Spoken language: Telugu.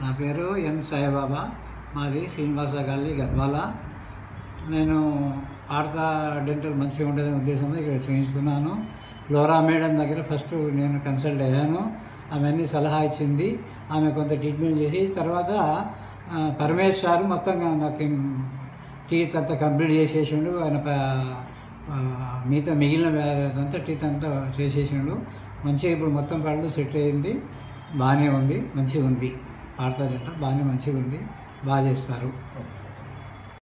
నా పేరు ఎన్ సాయిబాబా మాది శ్రీనివాస గాలి గద్వాల నేను ఆడతా డెంటల్ మంచిగా ఉంటుందనే ఉద్దేశంతో ఇక్కడ చూయించుకున్నాను ఫ్లోరా మేడం దగ్గర ఫస్ట్ నేను కన్సల్ట్ అయ్యాను ఆమె అన్ని సలహా ఇచ్చింది ఆమె కొంత ట్రీట్మెంట్ చేసి తర్వాత ఆ, పరమేశ్ సార్ మొత్తంగా నాకు టీత్ అంతా కంప్లీట్ చేసేసిండు ఆయన ప- ఆ, మిగతా మిగిలిన అంతా టీత్ అంతా చేసేసిండు మంచిగా ఇప్పుడు మొత్తం పళ్ళు సెట్ అయింది బాగానే ఉంది మంచిగా ఉంది ఆడతారంట బాగానే మంచిగా ఉంది బాగా చేస్తారు